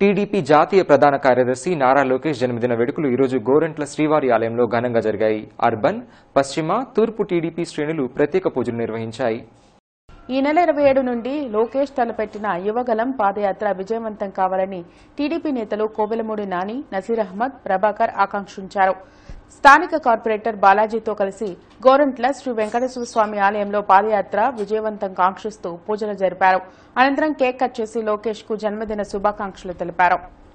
TDP జాతీయ ప్రధాన కార్యదర్శి నారా లోకేష్ జన్మదిన వేడుకలు ఈరోజు గోరంట్ల శ్రీవారి ఆలయంలో ఘనంగా జరిగాయి అర్బన్ పశ్చిమ తూర్పు టీడీపీ శ్రేణులు ప్రత్యేక పూజలు నిర్వహించాయి ఈ నెల ఇరవై ఏడు నుండి లోకేష్ తలపెట్టిన యువగలం పాదయాత్ర విజయవంతం కావాలని టీడీపీ నేతలు కోవెలమూడి నాని నసీర్ అహ్మద్ ప్రభాకర్ ఆకాంక్షించారు స్థానిక కార్పొరేటర్ బాలాజీతో కలిసి గోరంట్ల శ్రీ వెంకటేశ్వర స్వామి ఆలయంలో పాదయాత్ర విజయవంతం కాంక్షిస్తూ పూజలు జరిపారు అనంతరం కేక్ కట్ చేసి లోకేష్ కు జన్మదిన శుభాకాంక్షలు తెలిపారు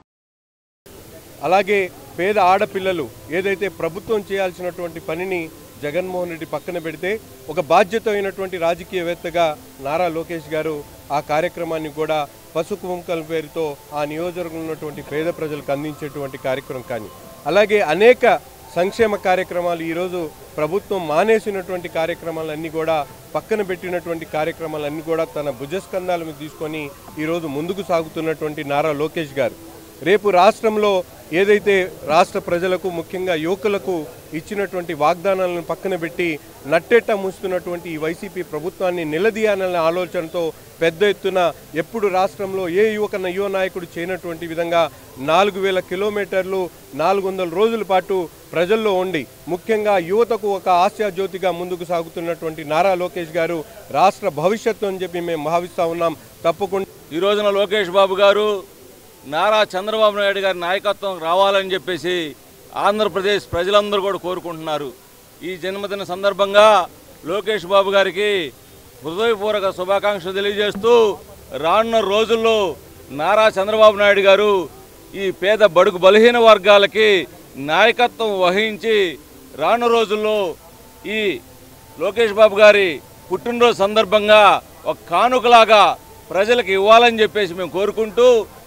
అలాగే పేద ఆడపిల్లలు ఏదైతే ప్రభుత్వం చేయాల్సినటువంటి పనిని జగన్మోహన్ రెడ్డి పక్కన పెడితే ఒక బాధ్యత అయినటువంటి రాజకీయవేత్తగా నారా లోకేష్ గారు ఆ కార్యక్రమాన్ని కూడా పసుపు కుంకల పేరుతో ఆ నియోజకవర్గంలో ఉన్నటువంటి పేద ప్రజలకు అందించేటువంటి కార్యక్రమం కానీ అలాగే అనేక సంక్షేమ కార్యక్రమాలు ఈరోజు ప్రభుత్వం మానేసినటువంటి కార్యక్రమాలన్నీ కూడా పక్కన పెట్టినటువంటి కార్యక్రమాలన్నీ కూడా తన భుజస్కంధాల మీద తీసుకొని ఈరోజు ముందుకు సాగుతున్నటువంటి నారా లోకేష్ గారు రేపు రాష్ట్రంలో ఏదైతే రాష్ట్ర ప్రజలకు ముఖ్యంగా యువకులకు ఇచ్చినటువంటి వాగ్దానాలను పక్కన పెట్టి నట్టెట్ట మూస్తున్నటువంటి ఈ వైసీపీ ప్రభుత్వాన్ని నిలదీయాలనే ఆలోచనతో పెద్ద ఎత్తున ఎప్పుడు రాష్ట్రంలో ఏ యువకన్న యువ నాయకుడు చేయనటువంటి విధంగా నాలుగు వేల కిలోమీటర్లు నాలుగు వందల రోజుల పాటు ప్రజల్లో ఉండి ముఖ్యంగా యువతకు ఒక ఆశాజ్యోతిగా ముందుకు సాగుతున్నటువంటి నారా లోకేష్ గారు రాష్ట్ర భవిష్యత్తు అని చెప్పి మేము భావిస్తా ఉన్నాం తప్పకుండా ఈ రోజున లోకేష్ బాబు గారు నారా చంద్రబాబు నాయుడు గారి నాయకత్వం రావాలని చెప్పేసి ఆంధ్రప్రదేశ్ ప్రజలందరూ కూడా కోరుకుంటున్నారు ఈ జన్మదిన సందర్భంగా లోకేష్ బాబు గారికి హృదయపూర్వక శుభాకాంక్షలు తెలియజేస్తూ రానున్న రోజుల్లో నారా చంద్రబాబు నాయుడు గారు ఈ పేద బడుగు బలహీన వర్గాలకి నాయకత్వం వహించి రానున్న రోజుల్లో ఈ లోకేష్ బాబు గారి పుట్టినరోజు సందర్భంగా ఒక కానుకలాగా ప్రజలకు ఇవ్వాలని చెప్పేసి మేము కోరుకుంటూ